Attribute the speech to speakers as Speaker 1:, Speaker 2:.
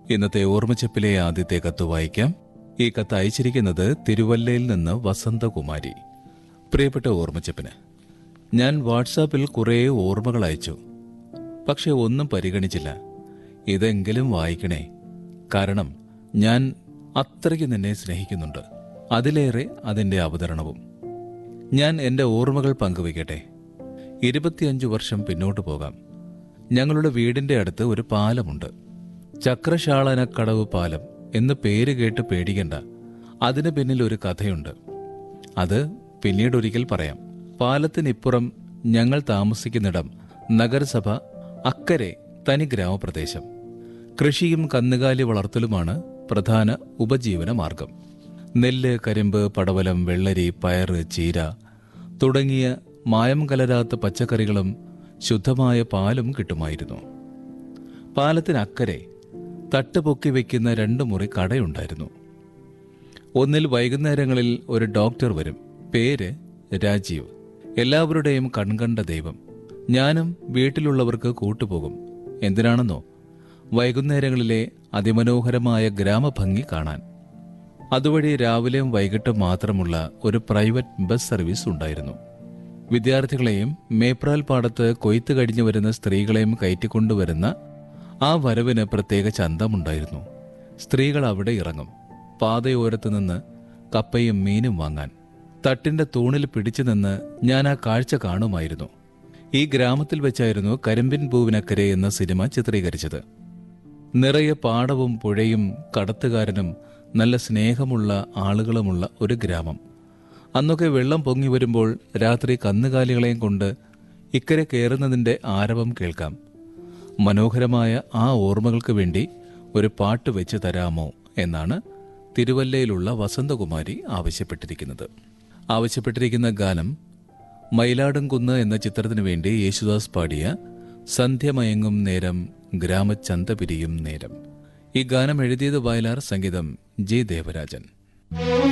Speaker 1: ഇന്നത്തെ ഓർമ്മച്ചപ്പിലെ ആദ്യത്തെ കത്ത് വായിക്കാം ഈ കത്ത് അയച്ചിരിക്കുന്നത് തിരുവല്ലയിൽ നിന്ന് വസന്തകുമാരി പ്രിയപ്പെട്ട ഓർമ്മച്ചപ്പിന് ഞാൻ വാട്സാപ്പിൽ കുറേ ഓർമ്മകൾ അയച്ചു പക്ഷെ ഒന്നും പരിഗണിച്ചില്ല ഇതെങ്കിലും വായിക്കണേ കാരണം ഞാൻ അത്രയ്ക്ക് നിന്നെ സ്നേഹിക്കുന്നുണ്ട് അതിലേറെ അതിന്റെ അവതരണവും ഞാൻ എന്റെ ഓർമ്മകൾ പങ്കുവയ്ക്കട്ടെ ഇരുപത്തിയഞ്ചു വർഷം പിന്നോട്ട് പോകാം ഞങ്ങളുടെ വീടിന്റെ അടുത്ത് ഒരു പാലമുണ്ട് ചക്രശാളനക്കടവ് പാലം എന്ന് പേര് കേട്ട് പേടിക്കണ്ട അതിന് പിന്നിൽ ഒരു കഥയുണ്ട് അത് പിന്നീട് ഒരിക്കൽ പറയാം പാലത്തിനിപ്പുറം ഞങ്ങൾ താമസിക്കുന്നിടം നഗരസഭ അക്കരെ തനി ഗ്രാമപ്രദേശം കൃഷിയും കന്നുകാലി വളർത്തലുമാണ് പ്രധാന ഉപജീവന മാർഗം നെല്ല് കരിമ്പ് പടവലം വെള്ളരി പയറ് ചീര തുടങ്ങിയ മായം കലരാത്ത പച്ചക്കറികളും ശുദ്ധമായ പാലും കിട്ടുമായിരുന്നു പാലത്തിനക്കരെ തട്ടുപൊക്കി വെക്കുന്ന രണ്ട് മുറി കടയുണ്ടായിരുന്നു ഒന്നിൽ വൈകുന്നേരങ്ങളിൽ ഒരു ഡോക്ടർ വരും പേര് രാജീവ് എല്ലാവരുടെയും കൺകണ്ട ദൈവം ഞാനും വീട്ടിലുള്ളവർക്ക് കൂട്ടുപോകും എന്തിനാണെന്നോ വൈകുന്നേരങ്ങളിലെ അതിമനോഹരമായ ഗ്രാമഭംഗി കാണാൻ അതുവഴി രാവിലെയും വൈകിട്ടും മാത്രമുള്ള ഒരു പ്രൈവറ്റ് ബസ് സർവീസ് ഉണ്ടായിരുന്നു വിദ്യാർത്ഥികളെയും മേപ്രാൽ പാടത്ത് കൊയ്ത്ത് കഴിഞ്ഞു വരുന്ന സ്ത്രീകളെയും കയറ്റിക്കൊണ്ടുവരുന്ന ആ വരവിന് പ്രത്യേക ചന്തമുണ്ടായിരുന്നു സ്ത്രീകൾ അവിടെ ഇറങ്ങും പാതയോരത്ത് നിന്ന് കപ്പയും മീനും വാങ്ങാൻ തട്ടിന്റെ തൂണിൽ പിടിച്ചു നിന്ന് ഞാൻ ആ കാഴ്ച കാണുമായിരുന്നു ഈ ഗ്രാമത്തിൽ വെച്ചായിരുന്നു കരിമ്പിൻ പൂവിനക്കരെ എന്ന സിനിമ ചിത്രീകരിച്ചത് നിറയെ പാടവും പുഴയും കടത്തുകാരനും നല്ല സ്നേഹമുള്ള ആളുകളുമുള്ള ഒരു ഗ്രാമം അന്നൊക്കെ വെള്ളം പൊങ്ങി വരുമ്പോൾ രാത്രി കന്നുകാലികളെയും കൊണ്ട് ഇക്കരെ കയറുന്നതിന്റെ ആരവം കേൾക്കാം മനോഹരമായ ആ ഓർമ്മകൾക്ക് വേണ്ടി ഒരു പാട്ട് വെച്ച് തരാമോ എന്നാണ് തിരുവല്ലയിലുള്ള വസന്തകുമാരി ആവശ്യപ്പെട്ടിരിക്കുന്നത് ആവശ്യപ്പെട്ടിരിക്കുന്ന ഗാനം മയിലാടുംകുന്ന് എന്ന ചിത്രത്തിനു വേണ്ടി യേശുദാസ് പാടിയ സന്ധ്യമയങ്ങും നേരം ഗ്രാമചന്ത പിരിയും നേരം ഈ ഗാനം എഴുതിയത് വയലാർ സംഗീതം ജി ദേവരാജൻ